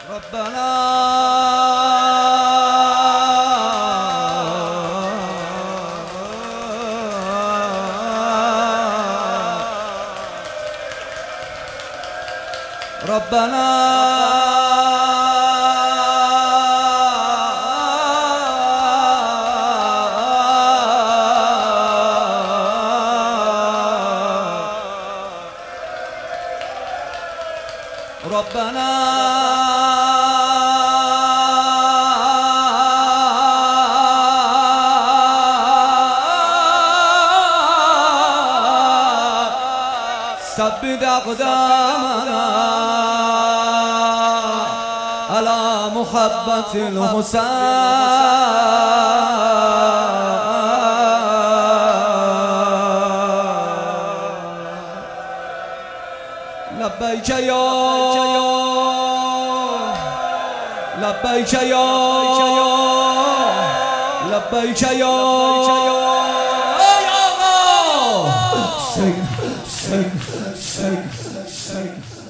ربنا ربنا ربنا ثبت أقدامنا على محبة الحسين لبيك يا لبيك يا لبيك يا يا الله شيء شيء شيء شيء